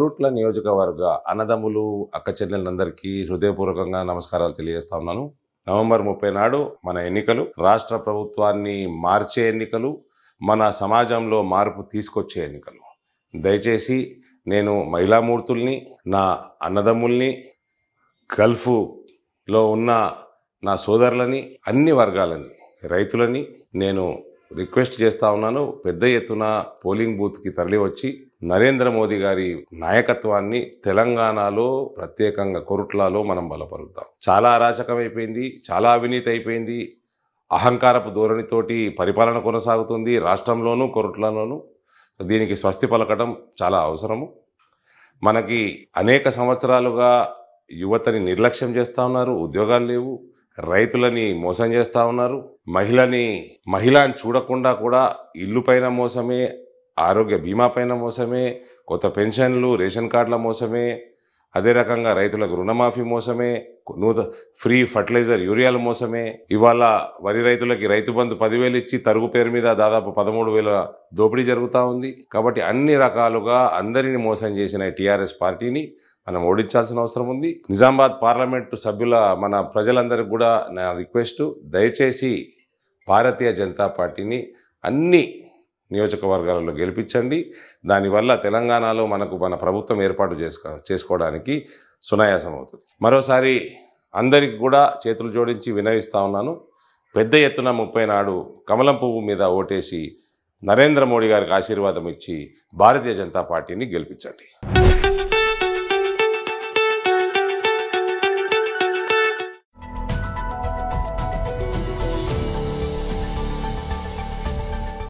కోరుట్ల నియోజకవర్గ అన్నదమ్ములు అక్క చెల్లెలందరికీ హృదయపూర్వకంగా నమస్కారాలు తెలియజేస్తా ఉన్నాను నవంబర్ ముప్పై నాడు మన ఎన్నికలు రాష్ట్ర ప్రభుత్వాన్ని మార్చే ఎన్నికలు మన సమాజంలో మార్పు తీసుకొచ్చే ఎన్నికలు దయచేసి నేను మహిళామూర్తుల్ని నా అన్నదమ్ముల్ని గల్ఫ్లో ఉన్న నా సోదరులని అన్ని వర్గాలని రైతులని నేను రిక్వెస్ట్ చేస్తా ఉన్నాను పెద్ద ఎత్తున పోలింగ్ బూత్కి తరలి వచ్చి నరేంద్ర మోదీ గారి నాయకత్వాన్ని తెలంగాణలో ప్రత్యేకంగా కొరుట్లాలో మనం బలపరుద్దాం చాలా అరాచకం అయిపోయింది చాలా అవినీతి అయిపోయింది అహంకారపు ధోరణితోటి పరిపాలన కొనసాగుతుంది రాష్ట్రంలోనూ కొరుట్లలోనూ దీనికి స్వస్తి పలకడం చాలా అవసరము మనకి అనేక సంవత్సరాలుగా యువతని నిర్లక్ష్యం చేస్తూ ఉన్నారు ఉద్యోగాలు లేవు రైతులని మోసం చేస్తూ ఉన్నారు మహిళని మహిళని చూడకుండా కూడా ఇల్లు పైన మోసమే ఆరోగ్య బీమా పైన మోసమే కొత్త పెన్షన్లు రేషన్ కార్డుల మోసమే అదే రకంగా రైతులకు రుణమాఫీ మోసమే నూత ఫ్రీ ఫర్టిలైజర్ యూరియాల మోసమే ఇవాళ వరి రైతులకి రైతు బంధు పదివేలు ఇచ్చి తరుగు పేరు మీద దాదాపు పదమూడు వేల దోపిడీ జరుగుతూ ఉంది కాబట్టి అన్ని రకాలుగా అందరిని మోసం చేసిన టీఆర్ఎస్ పార్టీని మనం ఓడించాల్సిన అవసరం ఉంది నిజామాబాద్ పార్లమెంటు సభ్యుల మన ప్రజలందరికీ కూడా నా రిక్వెస్ట్ దయచేసి భారతీయ జనతా పార్టీని అన్ని నియోజకవర్గాలలో గెలిపించండి దానివల్ల తెలంగాణలో మనకు మన ప్రభుత్వం ఏర్పాటు చేసుకో చేసుకోవడానికి సునాయాసం అవుతుంది మరోసారి అందరికి కూడా చేతులు జోడించి వినవిస్తా ఉన్నాను పెద్ద ఎత్తున ముప్పై నాడు కమలం పువ్వు మీద ఓటేసి నరేంద్ర మోడీ గారికి ఆశీర్వాదం ఇచ్చి భారతీయ జనతా పార్టీని గెలిపించండి